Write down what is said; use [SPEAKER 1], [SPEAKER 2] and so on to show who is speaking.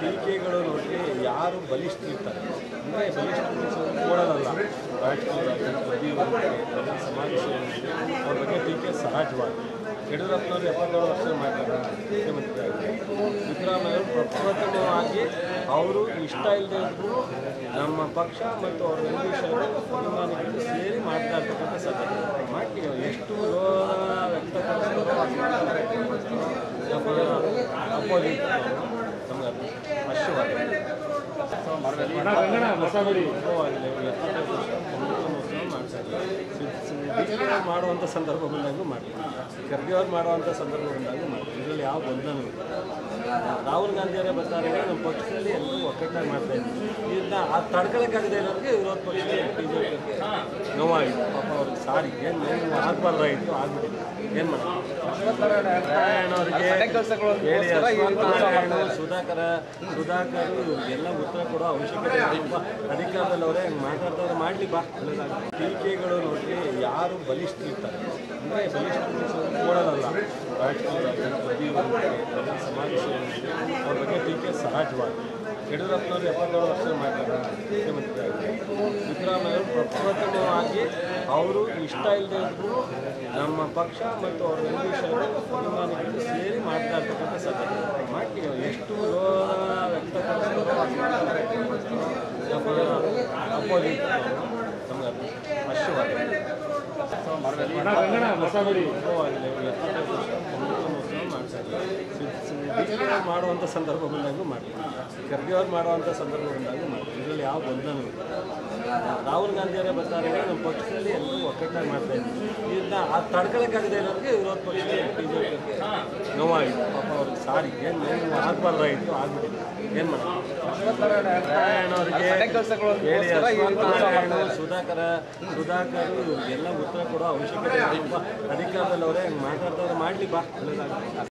[SPEAKER 1] ಟೀಕೆಗಳು ನೋಡ್ರಿ ಯಾರು ಬಲಿಷ್ಠರಿರ್ತಾರೆ ಅಂದರೆ ಬಲಿಷ್ಠರು ಕೊಡೋದಲ್ಲ ರಾಜಕೀಯವಾಗಿ ಬುದ್ಧಿವಂತರಿಗೆ ಸಮಾಜ ಸೇವಕರಿಗೆ ಅವ್ರ ಬಗ್ಗೆ ಟೀಕೆ ಸಹಜವಾಗಿ ಯಡಿಯೂರಪ್ಪನವರು ಎಪ್ಪತ್ತೇಳು ವರ್ಷ ಮಾಡ್ತಾರೆ ಮುಖ್ಯಮಂತ್ರಿ ಆಗಿ ಸಿದ್ದರಾಮಯ್ಯ ಅವರು ಪ್ರಪ್ರಥಮವಾಗಿ ಅವರು ಇಷ್ಟ ಇಲ್ಲದೆ ಇದ್ದರೂ ನಮ್ಮ ಪಕ್ಷ ಮತ್ತು ಅವರ ವೆಲ್ವಿಷರು ಅಭಿಮಾನಿಗಳು ಸೇರಿ ಮಾಡ್ತಾ ಇರ್ತಕ್ಕಂಥ ಸಾಧ್ಯತೆ ಮಾಡಿ ಎಷ್ಟು ವಿರೋಧ ವ್ಯಕ್ತಪಡಿಸಿದ್ರು ಅಪೋಸಿಟ್ ನಮಗೆ ಅಶ್ವವಾಗಿದೆ ಮಾಡುವಂಥ ಸಂದರ್ಭ ಬಂದಾಗೂ ಮಾಡಿ ಖರ್ಗೆ ಅವ್ರು ಮಾಡುವಂಥ ಸಂದರ್ಭ ಬಂದಾಗೂ ಮಾಡಿ ಇದರಲ್ಲಿ ಯಾವ ಗೊಂದಲನೂ ಇಲ್ಲ ರಾಹುಲ್ ಗಾಂಧಿಯವರೇ ಬರ್ತಾರೆ ಅಂದ್ರೆ ನಮ್ಮ ಪಕ್ಷದಲ್ಲಿ ಎಲ್ಲರೂ ಒಕ್ಕಟ್ಟಾಗಿ ಮಾಡ್ತಾ ಇದ್ದೀವಿ ಇದನ್ನ ಆ ತಡ್ಕೊಳಕ್ಕಾಗದೇ ಇರೋರಿಗೆ ವಿರೋಧ ಪಕ್ಷ ಬಿ ಜೆ ಪಿ ನೋವಾಗಿದೆ ಪಾಪ ಅವ್ರಿಗೆ ಸಾರಿ ಏನು ಏನು ಆಗಬಾರ್ದಾಗಿತ್ತು ಆಗ್ಬಿಟ್ಟಿದೆ ಏನು ಮಾಡೋದು ಹೇಳಿ ಅಶ್ವತ್ಥನಾರಾಯಣ ಸುಧಾಕರ ಸುಧಾಕರ್ ಇವ್ರಿಗೆಲ್ಲ ಉತ್ತರ ಕೊಡೋ ಅವಶ್ಯಕತೆ ಇಲ್ಲ. ಅಧಿಕಾರದಲ್ಲಿ ಅವರೇ ಹಂಗೆ ಮಾತಾಡ್ತಾರೆ ಮಾಡಲಿ ಬಾ ಒಳ್ಳೆದಾಗಲಿ ಟೀಕೆಗಳು ನೋಡ್ರಿ ಯಾರು ಬಲಿಷ್ಠರಿರ್ತಾರೆ ಅಂದರೆ ಬಲಿಷ್ಠರು ಕೊಡೋದಲ್ಲ ರಾಜಕೀಯವಾಗಿ ಬುದ್ಧಿವಂತರಿಗೆ ಸಮಾಜ ಸೇವಕರಿಗೆ ಅವ್ರ ಬಗ್ಗೆ ಟೀಕೆ ಸಹಜವಾಗಿ ಯಡಿಯೂರಪ್ಪನವರು ಎಪ್ಪತ್ತೇಳು ವರ್ಷ ಮಾಡ್ತಾರೆ ಮುಖ್ಯಮಂತ್ರಿ ಆಗಿ ಸಿದ್ದರಾಮಯ್ಯ ಅವರು ಪ್ರಪ್ರಥಮವಾಗಿ ಅವರು ಇಷ್ಟ ಇಲ್ಲದೆ ಇದ್ದರೂ ನಮ್ಮ ಪಕ್ಷ ಮತ್ತು ಅವರ ವೆಲ್ವಿಷರು ಅಭಿಮಾನಿಗಳು ಸೇರಿ ಮಾಡ್ತಾ ಇರ್ತಕ್ಕಂಥ ಸಾಧ್ಯತೆ ಮಾಡಿ ಎಷ್ಟು ವಿರೋಧ ವ್ಯಕ್ತಪಡಿಸಿದ್ರು ಅಪೋಸಿಟ್ ನಮಗೆ ಅಶ್ವವಾಗಿದೆ ಮಾಡುವಂಥ ಸಂದರ್ಭ ಬಂದಾಗೂ ಮಾಡಿ ಖರ್ಗೆ ಅವ್ರು ಮಾಡುವಂಥ ಸಂದರ್ಭ ಬಂದಾಗೂ ಮಾಡಿ ಇದರಲ್ಲಿ ಯಾವ ಗೊಂದಲನೂ ಇಲ್ಲ ರಾಹುಲ್ ಗಾಂಧಿಯವರೇ ಬರ್ತಾರೆ ಅಂದ್ರೆ ನಮ್ಮ ಪಕ್ಷದಲ್ಲಿ ಎಲ್ಲರೂ ಒಕ್ಕಟ್ಟಾಗಿ ಮಾಡ್ತಾ ಇದ್ದೀವಿ ಇದನ್ನ ಆ ತಡ್ಕೊಳಕ್ಕಾಗದೇ ಇರೋರಿಗೆ ವಿರೋಧ ಪಕ್ಷ ಬಿ ಜೆ ಪಿ ನೋವಾಗಿದೆ ಪಾಪ ಅವ್ರಿಗೆ ಸಾರಿ ಏನು ಏನು ಆಗಬಾರ್ದಾಗಿತ್ತು ಆಗ್ಬಿಟ್ಟಿದೆ ಏನು ಮಾಡೋದು ಹೇಳಿ ಅಶ್ವತ್ಥನಾರಾಯಣ ಸುಧಾಕರ ಸುಧಾಕರ್ ಇವ್ರಿಗೆಲ್ಲ ಉತ್ತರ ಕೊಡೋ ಅವಶ್ಯಕತೆ ಇಲ್ಲ. ಅಧಿಕಾರದಲ್ಲಿ ಅವರೇ ಹಂಗೆ ಮಾತಾಡ್ತಾರೆ ಮಾಡಲಿ ಬಾ ಒಳ್ಳೆದಾಗಲಿ